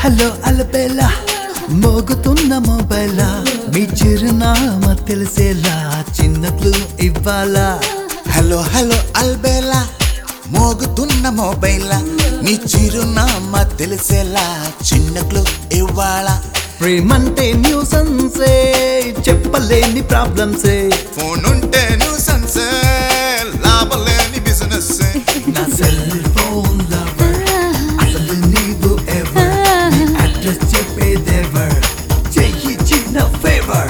Hello అలబేలా మోగుతున్న మొబైలా మీ చిరునామా తెలిసేలా చిన్నట్లు ఇవ్వాలా హలో హలో అల్బేలా మోగుతున్న మొబైల్ నీ చిరునామా తెలిసేలా చిన్నట్లు ఇవ్వాల ప్రేమంటే న్యూసన్సే చెప్పలేని ప్రాబ్లమ్సే ఫోన్ ఉంటే న్యూసెన్స్ లాభలేని బిజినెస్ నా సెల్ ఫోన్ లవర్ అసలు నీవు ఎవర్ నీ అడ్రస్ చెప్పేదెవర్ చెయ్యి చిన్న ఫేవర్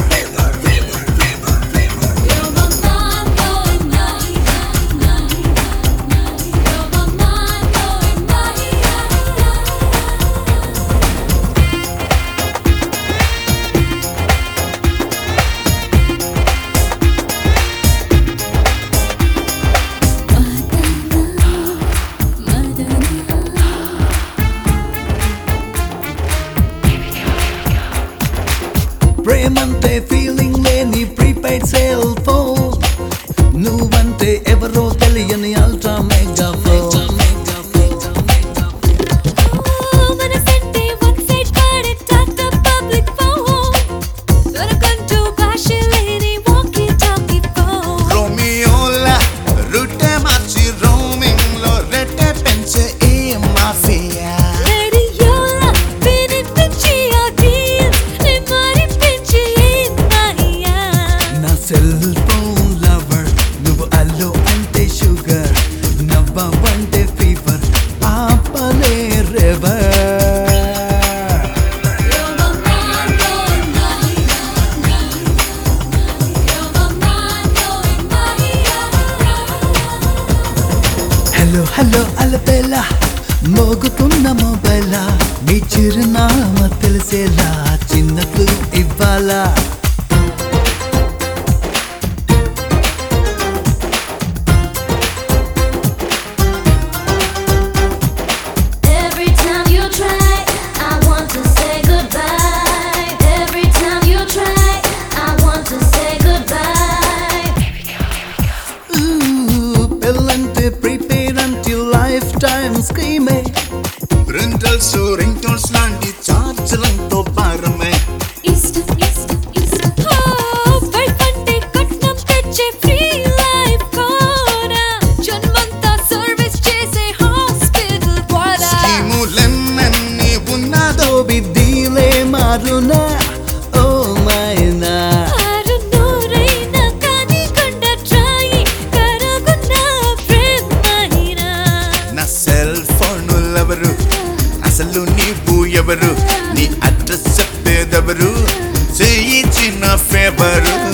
ప్రేమంటే ఫీలింగ్ లేని ప్రీపెయిడ్ సెల్ ఫోన్ నువ్వంటే ఎవరో తెలియని అల్ట్రా మెగా ఫోన్ రోమియోలా రుటే మార్చి రోమింగ్ లో రెట్టే పెంచే ఈ మాఫియా నా సెల్ ఫోన్ లవర్ నువ్వు అల్లు అంటే షుగర్ నవ్వంటే ఫీవర్ ఆపలే రెవర్ హలో హలో అలబేలా మోగుతున్న మొబైలా మీ చిరునామా తెలిసేలా చిన్నట్లు ఇవ్వాలా Every time you try, I want to say goodbye. Every time you try, I want to say goodbye. ఊ, పెళ్ళంటే ప్రిపేర్ అంటే లైఫ్ టైం స్కీమే రెంటల్స్ రింగ్టోన్స్ లాంటి చార్జీలతో భారమే East, east, east. Oh, బయటంటే కట్నం తెచ్చే free life కూడా. జన్మంతా service చేసే hospital కూడా. స్కీములెన్నెన్ని ఉన్నదో బిద్దీలే మారునా ఓ మైనా ఆరు నూరైనా కానీ కొండ try, కరగున్న ప్రేమైనా. నా సెల్ ఫోన్ ఎవరు అసలు నీవు ఎవరు నీ అడ్రస్ చెప్పేదెవరు చేయి చిన్న ఫేవరు